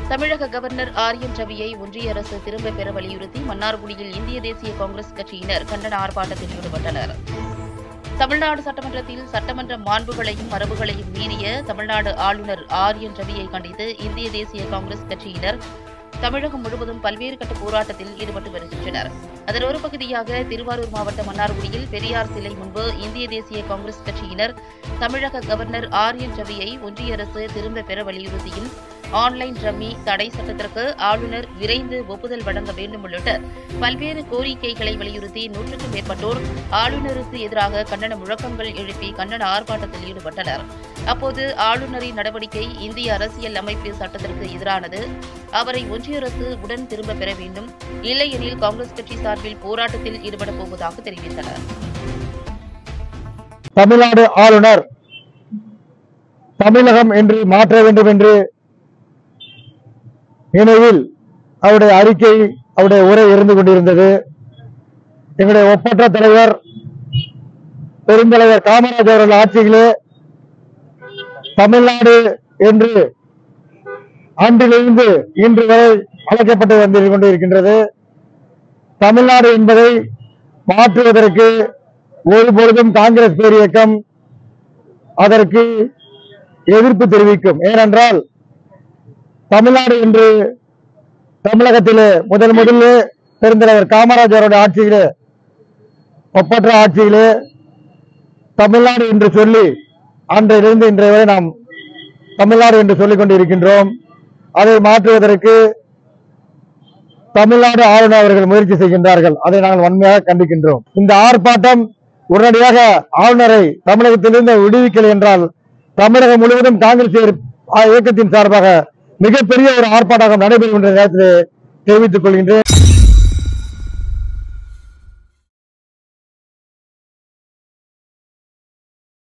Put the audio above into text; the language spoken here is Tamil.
தமிழக கவர்னர் ஆர் என் ரவியை ஒன்றிய அரசு திரும்பப் பெற வலியுறுத்தி மன்னார்குடியில் இந்திய தேசிய காங்கிரஸ் கட்சியினர் கண்டன ஆர்ப்பாட்டத்தில் ஈடுபட்டனர் தமிழ்நாடு சட்டமன்றத்தில் சட்டமன்ற மாண்புகளையும் மரபுகளையும் மீறிய தமிழ்நாடு ஆளுநர் ஆர் என் ரவியை கண்டித்து இந்திய தேசிய காங்கிரஸ் கட்சியினர் தமிழகம் முழுவதும் பல்வேறு கட்ட போராட்டத்தில் ஈடுபட்டு வருகின்றனர் அதன் ஒரு பகுதியாக திருவாரூர் மாவட்டம் மன்னார்குடியில் பெரியார் சிலை முன்பு இந்திய தேசிய காங்கிரஸ் கட்சியினர் தமிழக கவர்னர் ஆர் என் ரவியை ஒன்றிய அரசு திரும்பப் பெற வலியுறுத்தியும் ஆன்லைன் ரம்மி தடை சட்டத்திற்கு ஆளுநர் விரைந்து ஒப்புதல் வழங்க வேண்டும் உள்ளிட்ட பல்வேறு கோரிக்கைகளை வலியுறுத்தி நூற்றுக்கும் மேற்பட்டோர் ஆளுநருக்கு எதிராக கண்டன முழக்கங்கள் எழுப்பி கண்டன ஆர்ப்பாட்டத்தில் ஈடுபட்டனர் அப்போது ஆளுநரின் நடவடிக்கை இந்திய அரசியல் அமைப்பு சட்டத்திற்கு எதிரானது அவரை ஒன்றிய அரசு உடன் திரும்பப் பெற வேண்டும் இல்லையெனில் காங்கிரஸ் கட்சி சார்பில் போராட்டத்தில் ஈடுபடப் போவதாக தெரிவித்தனர் தமிழ்நாடு ஆளுநர் தமிழகம் என்று மாற்ற வேண்டும் என்று நினைவில் அவருடைய அறிக்கை அவருடைய உரை இருந்து கொண்டிருந்தது எங்களுடைய ஒப்பற்ற தலைவர் பெருந்தலைவர் காமராஜர் அவர்கள் ஆட்சியிலே தமிழ்நாடு என்று அன்றிலிருந்து இன்று வரை அழைக்கப்பட்டு வந்து கொண்டிருக்கின்றது தமிழ்நாடு என்பதை மாற்றுவதற்கு ஒருபொழுதும் காங்கிரஸ் பேர் இயக்கம் அதற்கு எதிர்ப்பு தெரிவிக்கும் ஏனென்றால் தமிழ்நாடு என்று தமிழகத்திலே முதல் முதலிலே பெருந்தலைவர் காமராஜருடைய ஆட்சியிலே ஒப்பற்ற ஆட்சியிலே தமிழ்நாடு என்று சொல்லி அன்றிலிருந்து இன்றைய வரை நாம் தமிழ்நாடு என்று சொல்லிக் கொண்டிருக்கின்றோம் அதை மாற்றுவதற்கு தமிழ்நாடு ஆளுநர் அவர்கள் முயற்சி செய்கின்றார்கள் அதை நாங்கள் வன்மையாக கண்டிக்கின்றோம் இந்த ஆர்ப்பாட்டம் உடனடியாக ஆளுநரை தமிழகத்திலிருந்து விடுவிக்கலை என்றால் தமிழகம் முழுவதும் காங்கிரஸ் இயக்கத்தின் சார்பாக மிகப்பெரிய ஒரு ஆர்ப்பாட்டம் நடைபெறுகின்ற நேரத்தில் தெரிவித்துக் கொள்கின்றேன்